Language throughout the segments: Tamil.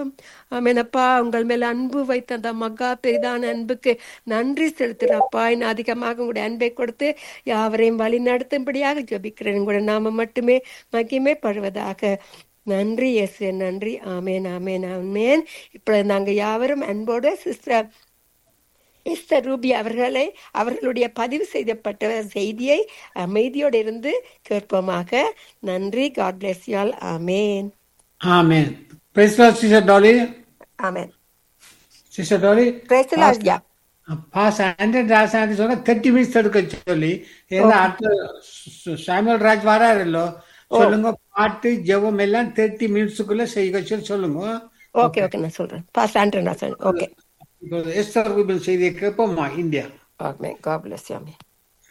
ஸ்தோத்திரம் ஆமேனப்பா உங்கள் மேல அன்பு வைத்த அந்த மகா பெரிதான அன்புக்கு நன்றி செலுத்துறப்பா இன்னும் அதிகமாக உங்களுடைய அன்பை கொடுத்து யாவரையும் வழி நடத்தும்படியாக ஜபிக்கிறேன் உங்களுடைய நாம மட்டுமே மகிமை படுவதாக நன்றி எஸ் நன்றி ஆமேன் ஆமேன் ஆமேன் இப்பொழுது நாங்கள் யாவரும் அன்போடு சிஸ்டர் எஸ்தர் ரூபி அவர்களை அவர்களுடைய பதிவு செய்யப்பட்ட செய்தியை அமைதியோடு இருந்து கேட்போமாக நன்றி காட் பிளஸ் யால் amen Amen. Praise the Lord, Sister Dolly. Amen Sister Dolly. பிரேசலாஜ்யா பாஸ் ஹண்ட்ரட் ராசாந்தி சொன்னா தேர்ட்டி மினிட்ஸ் எடுக்க சொல்லி ஏன்னா அடுத்த சாமுவல் ராஜ் வராருல்லோ சொல்லுங்க பாட்டு ஜெபம் எல்லாம் தேர்ட்டி மினிட்ஸுக்குள்ள செய்ய சொல்லி சொல்லுங்க ஓகே ஓகே நான் சொல்றேன் பாஸ்ட் ஆண்டன் ராசன் ஓகே இப்போ எஸ்தர் ரூபில் செய்தியை கேட்போமா India amen God bless you amen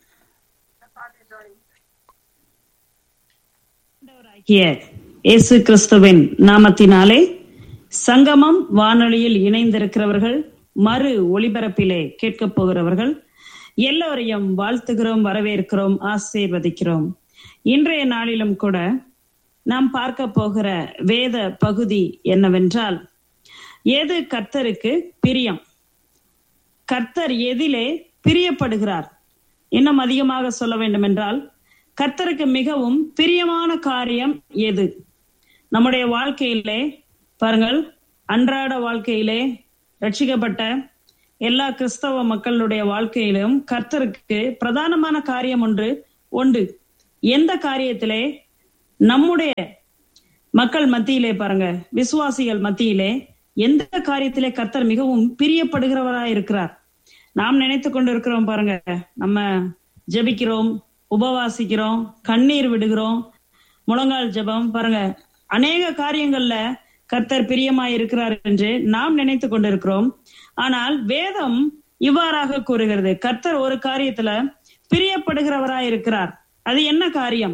ஆகிய இயேசு கிறிஸ்துவின் நாமத்தினாலே சங்கமம் வானொலியில் இணைந்திருக்கிறவர்கள் மறு ஒளிபரப்பிலே கேட்கப் போகிறவர்கள் எல்லோரையும் வாழ்த்துகிறோம் வரவேற்கிறோம் ஆசீர்வதிக்கிறோம் இன்றைய நாளிலும் கூட நாம் பார்க்க போகிற வேத பகுதி என்னவென்றால் எது கர்த்தருக்கு பிரியம் கர்த்தர் எதிலே பிரியப்படுகிறார் இன்னும் அதிகமாக சொல்ல வேண்டும் என்றால் கர்த்தருக்கு மிகவும் பிரியமான காரியம் எது நம்முடைய வாழ்க்கையிலே பாருங்கள் அன்றாட வாழ்க்கையிலே ரட்சிக்கப்பட்ட எல்லா கிறிஸ்தவ மக்களுடைய வாழ்க்கையிலும் கர்த்தருக்கு பிரதானமான காரியம் ஒன்று உண்டு எந்த காரியத்திலே நம்முடைய மக்கள் மத்தியிலே பாருங்க விசுவாசிகள் மத்தியிலே எந்த காரியத்திலே கர்த்தர் மிகவும் பிரியப்படுகிறவராய் இருக்கிறார் நாம் நினைத்து கொண்டு இருக்கிறோம் பாருங்க நம்ம ஜெபிக்கிறோம் உபவாசிக்கிறோம் கண்ணீர் விடுகிறோம் முழங்கால் ஜெபம் பாருங்க அநேக காரியங்கள்ல கர்த்தர் பிரியமாய் இருக்கிறார் என்று நாம் நினைத்து கொண்டிருக்கிறோம் ஆனால் வேதம் இவ்வாறாக கூறுகிறது கர்த்தர் ஒரு காரியத்துல பிரியப்படுகிறவராய் இருக்கிறார் அது என்ன காரியம்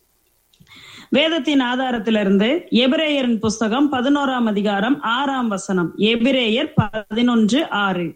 வேதத்தின் ஆதாரத்திலிருந்து எபிரேயரின் புஸ்தகம் பதினோராம் அதிகாரம் ஆறாம் வசனம் எபிரேயர் பதினொன்று ஆறு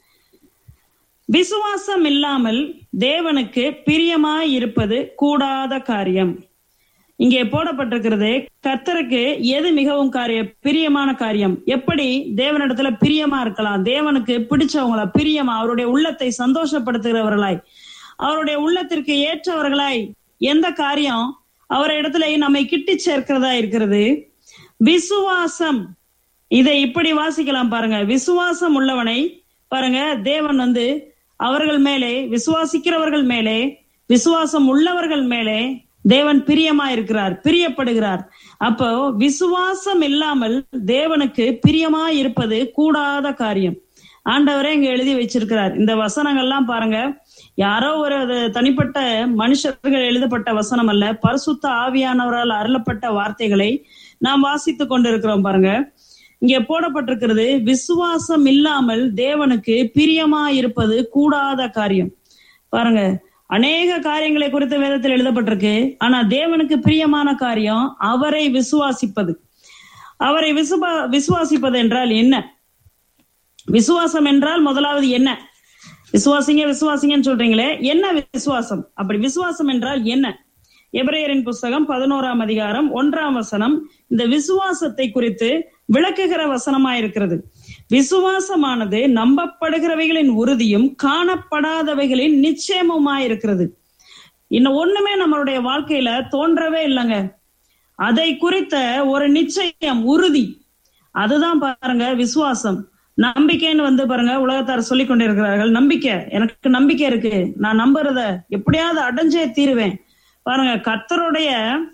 விசுவாசம் இல்லாமல் தேவனுக்கு பிரியமாய் இருப்பது கூடாத காரியம் இங்கே போடப்பட்டிருக்கிறது கர்த்தருக்கு எது மிகவும் காரிய பிரியமான காரியம் எப்படி தேவனிடத்துல பிரியமா இருக்கலாம் தேவனுக்கு பிடிச்சவங்களா பிரியமா அவருடைய உள்ளத்தை சந்தோஷப்படுத்துகிறவர்களாய் அவருடைய உள்ளத்திற்கு ஏற்றவர்களாய் எந்த காரியம் அவர் இடத்துல நம்மை கிட்டி சேர்க்கிறதா இருக்கிறது விசுவாசம் இதை இப்படி வாசிக்கலாம் பாருங்க விசுவாசம் உள்ளவனை பாருங்க தேவன் வந்து அவர்கள் மேலே விசுவாசிக்கிறவர்கள் மேலே விசுவாசம் உள்ளவர்கள் மேலே தேவன் பிரியமா இருக்கிறார் பிரியப்படுகிறார் அப்போ விசுவாசம் இல்லாமல் தேவனுக்கு பிரியமா இருப்பது கூடாத காரியம் ஆண்டவரே இங்க எழுதி வச்சிருக்கிறார் இந்த வசனங்கள்லாம் பாருங்க யாரோ ஒரு அது தனிப்பட்ட மனுஷர்கள் எழுதப்பட்ட வசனம் அல்ல பரிசுத்த ஆவியானவரால் அருளப்பட்ட வார்த்தைகளை நாம் வாசித்துக் கொண்டிருக்கிறோம் பாருங்க இங்க போடப்பட்டிருக்கிறது விசுவாசம் இல்லாமல் தேவனுக்கு பிரியமா இருப்பது கூடாத காரியம் பாருங்க அநேக காரியங்களை குறித்த வேதத்தில் எழுதப்பட்டிருக்கு ஆனா தேவனுக்கு பிரியமான காரியம் அவரை விசுவாசிப்பது அவரை விசுவா விசுவாசிப்பது என்றால் என்ன விசுவாசம் என்றால் முதலாவது என்ன விசுவாசிங்க விசுவாசிங்கன்னு சொல்றீங்களே என்ன விசுவாசம் அப்படி விசுவாசம் என்றால் என்ன எபிரேயரின் புஸ்தகம் பதினோராம் அதிகாரம் ஒன்றாம் வசனம் இந்த விசுவாசத்தை குறித்து விளக்குகிற வசனமாயிருக்கிறது விசுவாசமானது நம்பப்படுகிறவைகளின் உறுதியும் காணப்படாதவைகளின் நிச்சயமுமாயிருக்கிறது இன்னும் ஒண்ணுமே நம்மளுடைய வாழ்க்கையில தோன்றவே இல்லைங்க அதை குறித்த ஒரு நிச்சயம் உறுதி அதுதான் பாருங்க விசுவாசம் நம்பிக்கைன்னு வந்து பாருங்க உலகத்தார் சொல்லி கொண்டிருக்கிறார்கள் நம்பிக்கை எனக்கு நம்பிக்கை இருக்கு நான் நம்புறத எப்படியாவது அடைஞ்சே தீருவேன் பாருங்க கர்த்தருடைய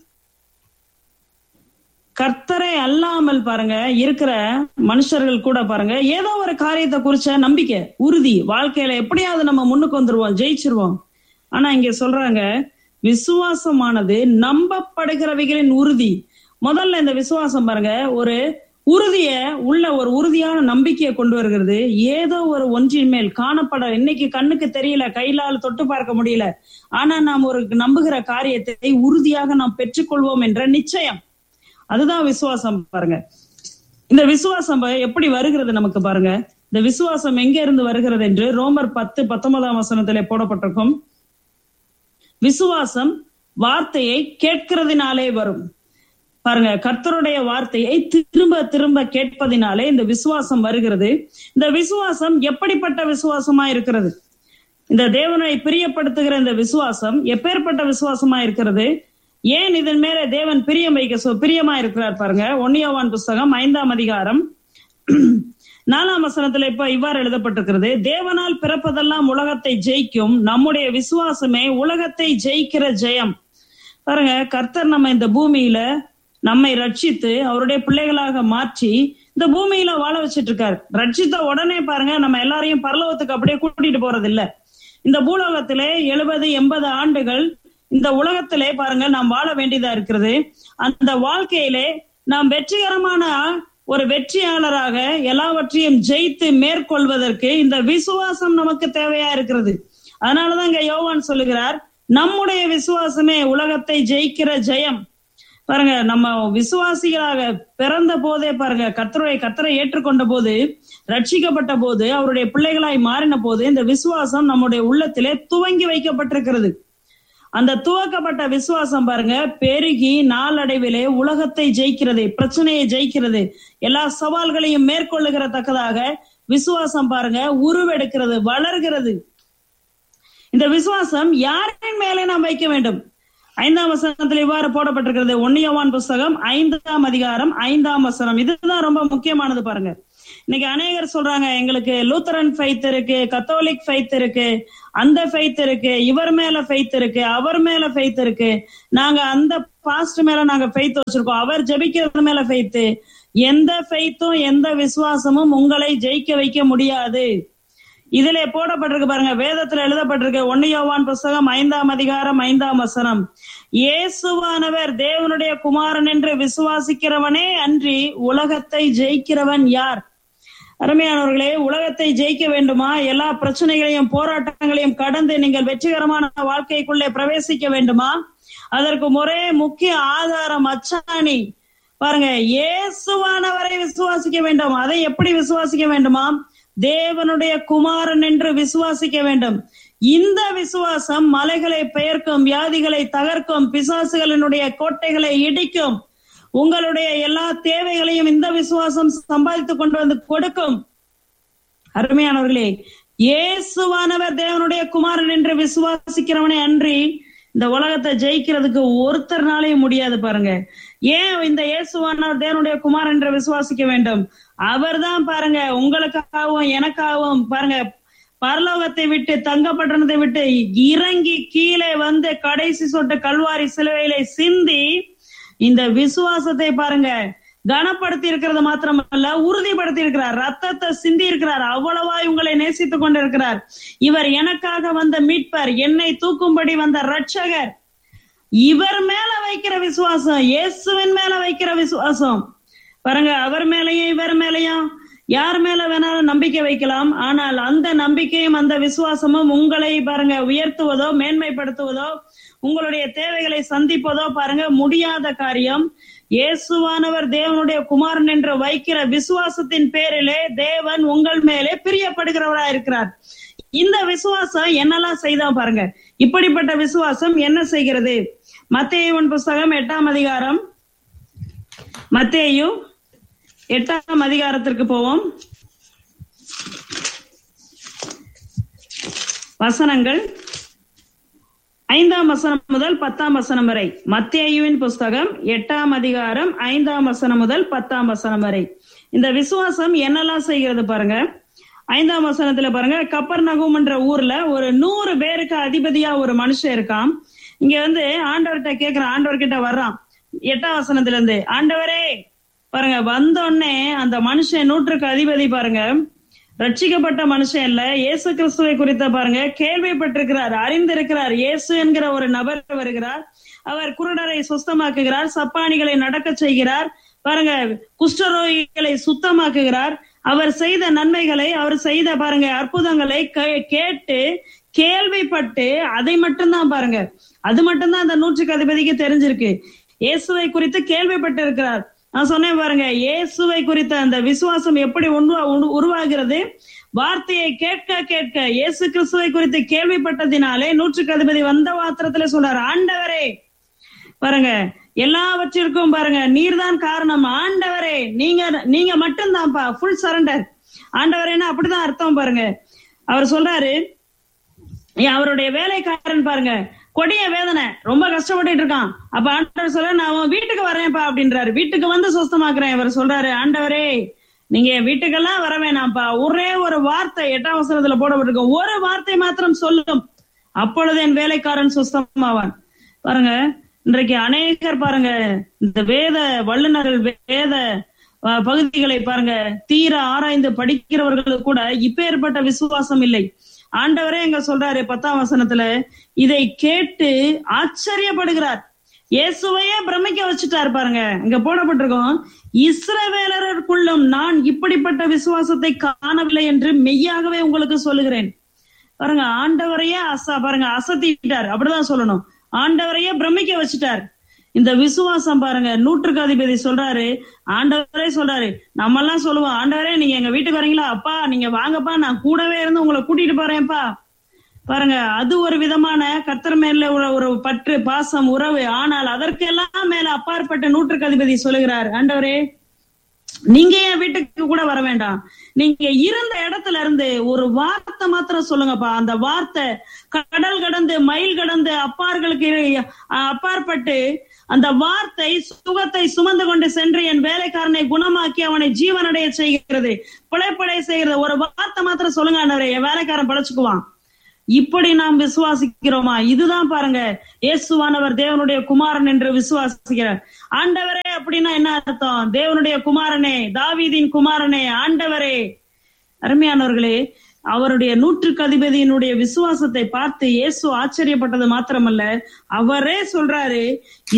கர்த்தரை அல்லாமல் பாருங்க இருக்கிற மனுஷர்கள் கூட பாருங்க ஏதோ ஒரு காரியத்தை குறிச்ச நம்பிக்கை உறுதி வாழ்க்கையில எப்படியாவது நம்ம முன்னுக்கு வந்துருவோம் ஜெயிச்சிருவோம் ஆனா இங்க சொல்றாங்க விசுவாசமானது நம்பப்படுகிறவைகளின் உறுதி முதல்ல இந்த விசுவாசம் பாருங்க ஒரு உறுதிய உள்ள ஒரு உறுதியான நம்பிக்கையை கொண்டு வருகிறது ஏதோ ஒரு ஒன்றின் மேல் காணப்பட இன்னைக்கு கண்ணுக்கு தெரியல கையிலால் தொட்டு பார்க்க முடியல ஆனா நாம் ஒரு நம்புகிற காரியத்தை உறுதியாக நாம் பெற்றுக்கொள்வோம் என்ற நிச்சயம் அதுதான் விசுவாசம் பாருங்க இந்த விசுவாசம் எப்படி வருகிறது நமக்கு பாருங்க இந்த விசுவாசம் எங்க இருந்து வருகிறது என்று ரோமர் பத்து பத்தொன்பதாம் வசனத்திலே போடப்பட்டிருக்கும் விசுவாசம் வார்த்தையை கேட்கிறதுனாலே வரும் பாருங்க கர்த்தருடைய வார்த்தையை திரும்ப திரும்ப கேட்பதினாலே இந்த விசுவாசம் வருகிறது இந்த விசுவாசம் எப்படிப்பட்ட விசுவாசமா இருக்கிறது இந்த தேவனை பிரியப்படுத்துகிற இந்த விசுவாசம் எப்பேற்பட்ட விசுவாசமா இருக்கிறது ஏன் இதன் மேல தேவன் பிரியம் வைக்க சொ- பிரியமா இருக்கிறார் பாருங்க ஒன்னியவான் புஸ்தகம் ஐந்தாம் அதிகாரம் நாலாம் வசனத்துல இப்ப இவ்வாறு எழுதப்பட்டிருக்கிறது தேவனால் பிறப்பதெல்லாம் உலகத்தை ஜெயிக்கும் நம்முடைய விசுவாசமே உலகத்தை ஜெயிக்கிற ஜெயம் பாருங்க கர்த்தர் நம்ம இந்த பூமியில நம்மை ரட்சித்து அவருடைய பிள்ளைகளாக மாற்றி இந்த பூமியில வாழ வச்சிட்டு இருக்காரு ரட்சித்த உடனே பாருங்க நம்ம எல்லாரையும் பரலோகத்துக்கு அப்படியே கூட்டிட்டு போறது இல்ல இந்த பூலோகத்திலே எழுபது எண்பது ஆண்டுகள் இந்த உலகத்திலே பாருங்க நாம் வாழ வேண்டியதா இருக்கிறது அந்த வாழ்க்கையிலே நாம் வெற்றிகரமான ஒரு வெற்றியாளராக எல்லாவற்றையும் ஜெயித்து மேற்கொள்வதற்கு இந்த விசுவாசம் நமக்கு தேவையா இருக்கிறது அதனாலதான் இங்க யோவான் சொல்லுகிறார் நம்முடைய விசுவாசமே உலகத்தை ஜெயிக்கிற ஜெயம் பாருங்க நம்ம விசுவாசிகளாக பிறந்த போதே பாருங்க கர்த்தருடைய கர்த்தரை ஏற்றுக்கொண்ட போது ரட்சிக்கப்பட்ட போது அவருடைய பிள்ளைகளாய் மாறின போது இந்த விசுவாசம் நம்முடைய உள்ளத்திலே துவங்கி வைக்கப்பட்டிருக்கிறது அந்த துவக்கப்பட்ட விசுவாசம் பாருங்க பெருகி நாளடைவிலே உலகத்தை ஜெயிக்கிறது பிரச்சனையை ஜெயிக்கிறது எல்லா சவால்களையும் மேற்கொள்ளுகிற தக்கதாக விசுவாசம் பாருங்க உருவெடுக்கிறது வளர்கிறது இந்த விசுவாசம் யாரின் மேலே நாம் வைக்க வேண்டும் ஐந்தாம் வசனத்தில் இவ்வாறு போடப்பட்டிருக்கிறது ஒன்னியவான் புஸ்தகம் ஐந்தாம் அதிகாரம் ஐந்தாம் வசனம் இதுதான் ரொம்ப முக்கியமானது பாருங்க இன்னைக்கு அநேகர் சொல்றாங்க எங்களுக்கு லூத்தரன் ஃபைத் இருக்கு கத்தோலிக் ஃபைத் இருக்கு அந்த ஃபைத் இருக்கு இவர் மேல ஃபைத் இருக்கு அவர் மேல ஃபைத் இருக்கு நாங்க அந்த பாஸ்ட் மேல நாங்க ஃபைத் வச்சிருக்கோம் அவர் ஜெபிக்கிறது மேல ஃபைத்து எந்த ஃபைத்தும் எந்த விசுவாசமும் உங்களை ஜெயிக்க வைக்க முடியாது இதுல போடப்பட்டிருக்கு பாருங்க வேதத்துல எழுதப்பட்டிருக்கு ஒன்னியோவான் புஸ்தகம் ஐந்தாம் அதிகாரம் ஐந்தாம் வசனம் இயேசுவானவர் தேவனுடைய குமாரன் என்று விசுவாசிக்கிறவனே அன்றி உலகத்தை ஜெயிக்கிறவன் யார் அருமையானவர்களே உலகத்தை ஜெயிக்க வேண்டுமா எல்லா பிரச்சனைகளையும் போராட்டங்களையும் கடந்து நீங்கள் வெற்றிகரமான வாழ்க்கைக்குள்ளே பிரவேசிக்க வேண்டுமா அதற்கு ஒரே முக்கிய ஆதாரம் அச்சாணி பாருங்க இயேசுவானவரை விசுவாசிக்க வேண்டும் அதை எப்படி விசுவாசிக்க வேண்டுமா தேவனுடைய குமாரன் என்று விசுவாசிக்க வேண்டும் இந்த விசுவாசம் மலைகளை பெயர்க்கும் வியாதிகளை தகர்க்கும் பிசாசுகளினுடைய கோட்டைகளை இடிக்கும் உங்களுடைய எல்லா தேவைகளையும் இந்த விசுவாசம் சம்பாதித்து கொண்டு வந்து கொடுக்கும் அருமையானவர்களே இயேசுவானவர் தேவனுடைய குமாரன் என்று விசுவாசிக்கிறவனே அன்றி இந்த உலகத்தை ஜெயிக்கிறதுக்கு ஒருத்தர்னாலையும் முடியாது பாருங்க ஏன் இந்த இயேசுவானவர் தேவனுடைய குமாரன் என்று விசுவாசிக்க வேண்டும் அவர்தான் பாருங்க உங்களுக்காகவும் எனக்காகவும் பாருங்க பரலோகத்தை விட்டு தங்கப்பட்டணத்தை விட்டு இறங்கி கீழே வந்து கடைசி சொட்டு கல்வாரி சிலுவையிலே சிந்தி இந்த விசுவாசத்தை பாருங்க கனப்படுத்தி இருக்கிறது மாத்திரமல்ல உறுதிப்படுத்தி இருக்கிறார் ரத்தத்தை சிந்தி இருக்கிறார் அவ்வளவாய் உங்களை நேசித்துக் கொண்டிருக்கிறார் இவர் எனக்காக வந்த மீட்பர் என்னை தூக்கும்படி வந்த ரட்சகர் இவர் மேல வைக்கிற விசுவாசம் இயேசுவின் மேல வைக்கிற விசுவாசம் பாருங்க அவர் மேலயும் இவர் மேலயும் யார் மேல வேணாலும் நம்பிக்கை வைக்கலாம் ஆனால் அந்த நம்பிக்கையும் அந்த விசுவாசமும் உங்களை பாருங்க உயர்த்துவதோ மேன்மைப்படுத்துவதோ உங்களுடைய தேவைகளை சந்திப்பதோ பாருங்க முடியாத காரியம் இயேசுவானவர் தேவனுடைய குமாரன் என்று வைக்கிற விசுவாசத்தின் பேரிலே தேவன் உங்கள் மேலே பிரியப்படுகிறவரா இருக்கிறார் இந்த விசுவாசம் என்னெல்லாம் செய்தா பாருங்க இப்படிப்பட்ட விசுவாசம் என்ன செய்கிறது மத்தேயுவின் புஸ்தகம் எட்டாம் அதிகாரம் மத்தேயு எட்டாம் அதிகாரத்திற்கு போவோம் வசனங்கள் ஐந்தாம் வசனம் முதல் பத்தாம் வசனம் வரை மத்தேயுவின் புஸ்தகம் எட்டாம் அதிகாரம் ஐந்தாம் வசனம் முதல் பத்தாம் வசனம் வரை இந்த விசுவாசம் என்னெல்லாம் செய்கிறது பாருங்க ஐந்தாம் வசனத்துல பாருங்க கப்பர் நகும்ன்ற ஊர்ல ஒரு நூறு பேருக்கு அதிபதியா ஒரு மனுஷன் இருக்கான் இங்க வந்து ஆண்டவர்கிட்ட கேக்குற ஆண்டவர்கிட்ட வர்றான் எட்டாம் வசனத்துல இருந்து ஆண்டவரே பாருங்க வந்தோடனே அந்த மனுஷன் நூற்றுக்கு அதிபதி பாருங்க ரட்சிக்கப்பட்ட மனுஷன் இல்ல இயேசு கிறிஸ்துவை குறித்த பாருங்க கேள்விப்பட்டிருக்கிறார் அறிந்திருக்கிறார் இயேசு என்கிற ஒரு நபர் வருகிறார் அவர் குருடரை சுத்தமாக்குகிறார் சப்பானிகளை நடக்க செய்கிறார் பாருங்க குஷ்டரோகிகளை சுத்தமாக்குகிறார் அவர் செய்த நன்மைகளை அவர் செய்த பாருங்க அற்புதங்களை கேட்டு கேள்விப்பட்டு அதை மட்டும்தான் பாருங்க அது மட்டும்தான் அந்த நூற்றுக்கு அதிபதிக்கு தெரிஞ்சிருக்கு இயேசுவை குறித்து கேள்விப்பட்டு இருக்கிறார் நான் சொன்னேன் பாருங்க இயேசுவை குறித்த அந்த விசுவாசம் எப்படி உருவாகிறது வார்த்தையை கேட்க கேட்க இயேசு கிறிஸ்துவை குறித்து கேள்விப்பட்டதினாலே நூற்றுக்கு அதிபதி வந்த வாத்திரத்துல சொல்றாரு ஆண்டவரே பாருங்க எல்லாவற்றிற்கும் பாருங்க நீர்தான் காரணம் ஆண்டவரே நீங்க நீங்க மட்டும்தான்ப்பா ஃபுல் சரண்டர் ஆண்டவரேன்னா அப்படிதான் அர்த்தம் பாருங்க அவர் சொல்றாரு ஏன் அவருடைய வேலைக்காரன் பாருங்க கொடிய வேதனை ரொம்ப கஷ்டப்பட்டுட்டு இருக்கான் அப்ப ஆண்டவர் சொல்ற நான் உன் வீட்டுக்கு வரேன்ப்பா அப்படின்றாரு வீட்டுக்கு வந்து சுஸ்தமாக்குறேன் இவர் சொல்றாரு ஆண்டவரே நீங்க என் வீட்டுக்கெல்லாம் வர வேணாம்ப்பா ஒரே ஒரு வார்த்தை எட்டாம் வசனத்துல போடப்பட்டிருக்கும் ஒரு வார்த்தை மாத்திரம் சொல்லும் அப்பொழுது என் வேலைக்காரன் சுஸ்தமாவான் பாருங்க இன்றைக்கு அநேகர் பாருங்க இந்த வேத வல்லுநர்கள் வேத அஹ், பகுதிகளை பாருங்க தீர ஆராய்ந்து படிக்கிறவர்களுக்கு கூட இப்பேற்பட்ட விசுவாசம் இல்லை ஆண்டவரே எங்க சொல்றாரு பத்தாம் வசனத்துல இதை கேட்டு ஆச்சரியப்படுகிறார் இயேசுவையே பிரமிக்க வச்சுட்டாரு பாருங்க இங்க போடப்பட்டிருக்கோம் இஸ்ரவேலருக்குள்ளும் நான் இப்படிப்பட்ட விசுவாசத்தை காணவில்லை என்று மெய்யாகவே உங்களுக்கு சொல்லுகிறேன் பாருங்க ஆண்டவரையே அச பாருங்க அசத்திட்டார் அப்படிதான் சொல்லணும் ஆண்டவரையே பிரமிக்க வச்சுட்டார் இந்த விசுவாசம் பாருங்க நூற்றுக்கு அதிபதி சொல்றாரு ஆண்டவரே சொல்றாரு நம்ம எல்லாம் சொல்லுவோம் ஆண்டவரே நீங்க எங்க வீட்டுக்கு வரீங்களா அப்பா நீங்க வாங்கப்பா நான் கூடவே இருந்து உங்களை கூட்டிட்டு போறேன்ப்பா பாருங்க அது ஒரு விதமான கர்த்தர் மேல உள்ள ஒரு பற்று பாசம் உறவு ஆனால் அதற்கெல்லாம் மேல அப்பாற்பட்ட நூற்றுக்கு அதிபதி சொல்லுகிறார் ஆண்டவரே நீங்க என் வீட்டுக்கு கூட வர வேண்டாம் நீங்க இருந்த இடத்துல இருந்து ஒரு வார்த்தை மாத்திரம் சொல்லுங்கப்பா அந்த வார்த்தை கடல் கடந்து மயில் கடந்து அப்பார்களுக்கு இரு- அஹ் அப்பாற்பட்டு அந்த வார்த்தை சுகத்தை சுமந்து கொண்டு சென்று என் வேலைக்காரனை குணமாக்கி அவனை ஜீவனடைய செய்கிறது பிழைப்படைய செய்கிறது ஒரு வார்த்தை மாத்திரம் சொல்லுங்க ஆண்டவரே என் வேலைக்காரன் படைச்சுக்குவான் இப்படி நாம் விசுவாசிக்கிறோமா இதுதான் பாருங்க இயேசுவானவர் தேவனுடைய குமாரன் என்று விசுவாசிக்கிறார் ஆண்டவரே அப்படின்னா என்ன அர்த்தம் தேவனுடைய குமாரனே தாவீதின் குமாரனே ஆண்டவரே அருமையானவர்களே அவருடைய நூற்றுக்கு அதிபதியினுடைய விசுவாசத்தை பார்த்து இயேசு ஆச்சரியப்பட்டது மாத்திரமல்ல அவரே சொல்றாரு